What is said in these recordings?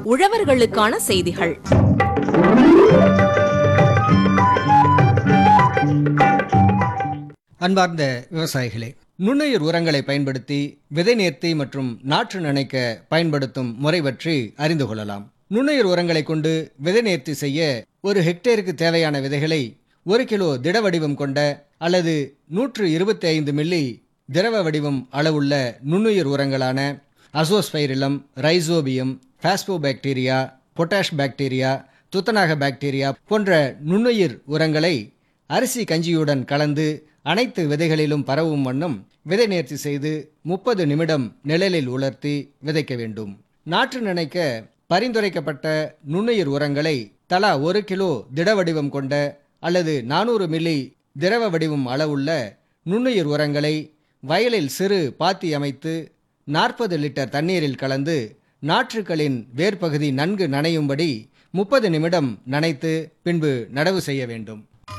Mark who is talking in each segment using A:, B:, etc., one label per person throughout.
A: உழவர்களுக்கான செய்திகள்
B: அன்பார்ந்த விவசாயிகளே நுண்ணுயிர் உரங்களை பயன்படுத்தி விதை நேர்த்தி மற்றும் நாற்று நனைக்க பயன்படுத்தும் முறை பற்றி அறிந்து கொள்ளலாம் நுண்ணுயிர் உரங்களை கொண்டு விதை நேர்த்தி செய்ய ஒரு ஹெக்டேருக்கு தேவையான விதைகளை ஒரு கிலோ திட வடிவம் கொண்ட அல்லது நூற்று இருபத்தி ஐந்து மில்லி திரவ வடிவம் அளவுள்ள நுண்ணுயிர் உரங்களான azospirillum rhizobium phosphobacteria potash bacteria துத்தநாக பாக்டீரியா போன்ற நுண்ணுயிர் உரங்களை அரிசி கஞ்சியுடன் கலந்து அனைத்து விதைகளிலும் பரவும் வண்ணம் விதை நேர்த்தி செய்து முப்பது நிமிடம் நிழலில் உலர்த்தி விதைக்க வேண்டும் நாற்று நனைக்க பரிந்துரைக்கப்பட்ட நுண்ணுயிர் உரங்களை தலா ஒரு கிலோ திட வடிவம் கொண்ட அல்லது நானூறு மில்லி திரவ வடிவம் அளவுள்ள நுண்ணுயிர் உரங்களை வயலில் சிறு பாத்தி அமைத்து நாற்பது லிட்டர் தண்ணீரில் கலந்து நாற்றுக்களின் வேர்ப்பகுதி நன்கு நனையும்படி முப்பது நிமிடம் நனைத்து பின்பு நடவு செய்ய வேண்டும்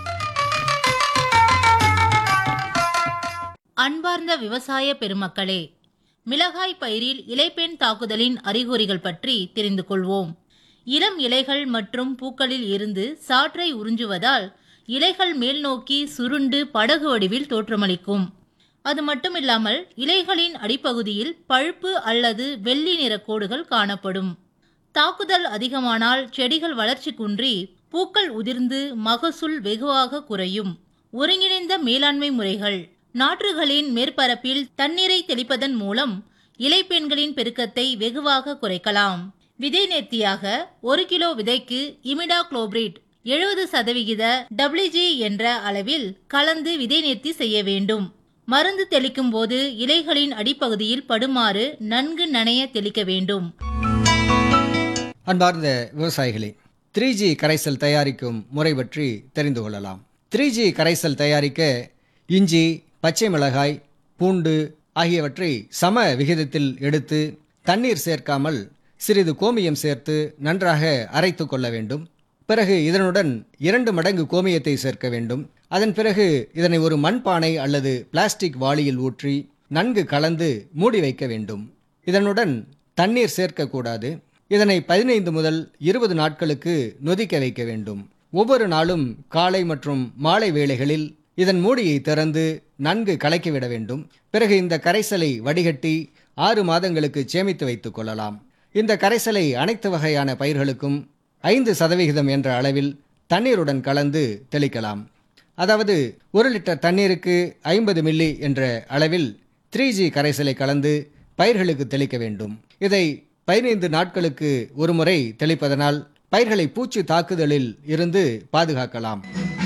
C: அன்பார்ந்த விவசாய பெருமக்களே மிளகாய் பயிரில் இலைப்பெண் தாக்குதலின் அறிகுறிகள் பற்றி தெரிந்து கொள்வோம் இளம் இலைகள் மற்றும் பூக்களில் இருந்து சாற்றை உறிஞ்சுவதால் இலைகள் மேல் நோக்கி சுருண்டு படகு வடிவில் தோற்றமளிக்கும் அது மட்டுமில்லாமல் இலைகளின் அடிப்பகுதியில் பழுப்பு அல்லது வெள்ளி நிற கோடுகள் காணப்படும் தாக்குதல் அதிகமானால் செடிகள் வளர்ச்சி குன்றி பூக்கள் உதிர்ந்து மகசூல் வெகுவாக குறையும் ஒருங்கிணைந்த மேலாண்மை முறைகள் நாற்றுகளின் மேற்பரப்பில் தண்ணீரை தெளிப்பதன் மூலம் இலைப்பெண்களின் பெருக்கத்தை வெகுவாக குறைக்கலாம் விதை நேர்த்தியாக ஒரு கிலோ விதைக்கு இமிடா குளோபிரிட் எழுபது சதவிகித டபிள்யூஜி என்ற அளவில் கலந்து விதை நேர்த்தி செய்ய வேண்டும் மருந்து தெளிக்கும் போது இலைகளின் அடிப்பகுதியில் படுமாறு நன்கு நனைய தெளிக்க வேண்டும்
B: அன்பார்ந்த விவசாயிகளே த்ரீ ஜி கரைசல் தயாரிக்கும் முறை பற்றி தெரிந்து கொள்ளலாம் த்ரீ ஜி கரைசல் தயாரிக்க இஞ்சி பச்சை மிளகாய் பூண்டு ஆகியவற்றை சம விகிதத்தில் எடுத்து தண்ணீர் சேர்க்காமல் சிறிது கோமியம் சேர்த்து நன்றாக அரைத்து கொள்ள வேண்டும் பிறகு இதனுடன் இரண்டு மடங்கு கோமியத்தை சேர்க்க வேண்டும் அதன் பிறகு இதனை ஒரு மண்பானை அல்லது பிளாஸ்டிக் வாளியில் ஊற்றி நன்கு கலந்து மூடி வைக்க வேண்டும் இதனுடன் தண்ணீர் சேர்க்கக்கூடாது இதனை பதினைந்து முதல் இருபது நாட்களுக்கு நொதிக்க வைக்க வேண்டும் ஒவ்வொரு நாளும் காலை மற்றும் மாலை வேளைகளில் இதன் மூடியை திறந்து நன்கு கலக்கிவிட வேண்டும் பிறகு இந்த கரைசலை வடிகட்டி ஆறு மாதங்களுக்கு சேமித்து வைத்துக் கொள்ளலாம் இந்த கரைசலை அனைத்து வகையான பயிர்களுக்கும் ஐந்து சதவிகிதம் என்ற அளவில் தண்ணீருடன் கலந்து தெளிக்கலாம் அதாவது ஒரு லிட்டர் தண்ணீருக்கு ஐம்பது மில்லி என்ற அளவில் த்ரீ ஜி கரைசலை கலந்து பயிர்களுக்கு தெளிக்க வேண்டும் இதை பதினைந்து நாட்களுக்கு ஒருமுறை தெளிப்பதனால் பயிர்களை பூச்சி தாக்குதலில் இருந்து பாதுகாக்கலாம்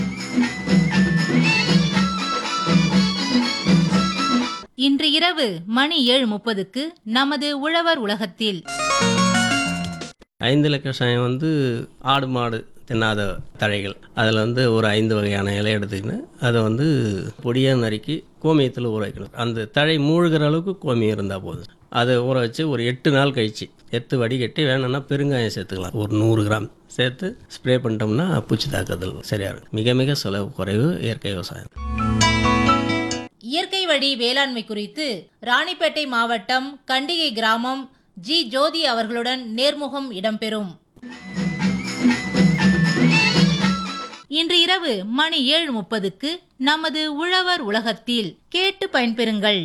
C: இன்று இரவு மணி ஏழு முப்பதுக்கு நமது உழவர் உலகத்தில்
D: ஐந்து லட்சம் வந்து ஆடு மாடு தின்னாத தழைகள் அதில் வந்து ஒரு ஐந்து வகையான இலை எடுத்துக்கின்னு அதை வந்து பொடியாக நறுக்கி கோமியத்தில் ஊற வைக்கணும் அந்த தழை மூழ்கிற அளவுக்கு கோமியம் இருந்தால் போதும் அதை ஊற வச்சு ஒரு எட்டு நாள் கழிச்சு எத்து வடிகட்டி வேணும்னா பெருங்காயம் சேர்த்துக்கலாம் ஒரு நூறு கிராம் சேர்த்து ஸ்ப்ரே பண்ணிட்டோம்னா பூச்சி தாக்குதல் சரியாக இருக்கும் மிக மிக செலவு குறைவு இயற்கை விவசாயம்
C: இயற்கை வழி வேளாண்மை குறித்து ராணிப்பேட்டை மாவட்டம் கண்டிகை கிராமம் ஜி ஜோதி அவர்களுடன் நேர்முகம் இடம்பெறும் இன்று இரவு மணி ஏழு முப்பதுக்கு நமது உழவர் உலகத்தில் கேட்டு பயன்பெறுங்கள்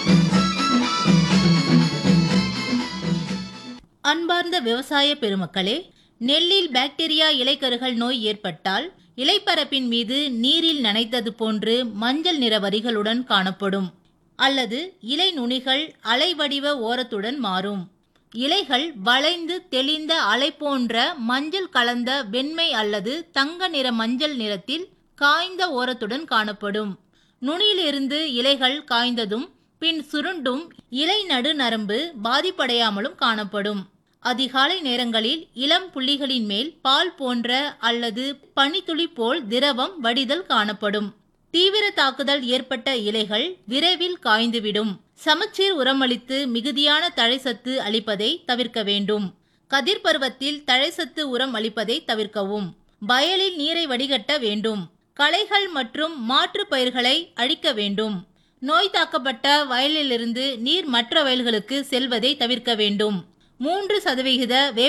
C: அன்பார்ந்த விவசாய பெருமக்களே நெல்லில் பாக்டீரியா இலைக்கருகள் நோய் ஏற்பட்டால் இலைப்பரப்பின் மீது நீரில் நனைத்தது போன்று மஞ்சள் நிற வரிகளுடன் காணப்படும் அல்லது இலை நுனிகள் அலைவடிவ ஓரத்துடன் மாறும் இலைகள் வளைந்து தெளிந்த அலை போன்ற மஞ்சள் கலந்த வெண்மை அல்லது தங்க நிற மஞ்சள் நிறத்தில் காய்ந்த ஓரத்துடன் காணப்படும் நுனியிலிருந்து இலைகள் காய்ந்ததும் பின் சுருண்டும் இலை நடு நரம்பு பாதிப்படையாமலும் காணப்படும் அதிகாலை நேரங்களில் இளம் புள்ளிகளின் மேல் பால் போன்ற அல்லது பனித்துளி போல் திரவம் வடிதல் காணப்படும் தீவிர தாக்குதல் ஏற்பட்ட இலைகள் விரைவில் காய்ந்துவிடும் சமச்சீர் உரமளித்து மிகுதியான தழைசத்து அளிப்பதை தவிர்க்க வேண்டும் கதிர் பருவத்தில் தழைசத்து உரம் அளிப்பதை தவிர்க்கவும் வயலில் நீரை வடிகட்ட வேண்டும் களைகள் மற்றும் மாற்று பயிர்களை அழிக்க வேண்டும் நோய் தாக்கப்பட்ட வயலிலிருந்து நீர் மற்ற வயல்களுக்கு செல்வதை தவிர்க்க வேண்டும் மூன்று சதவிகித வேப்ப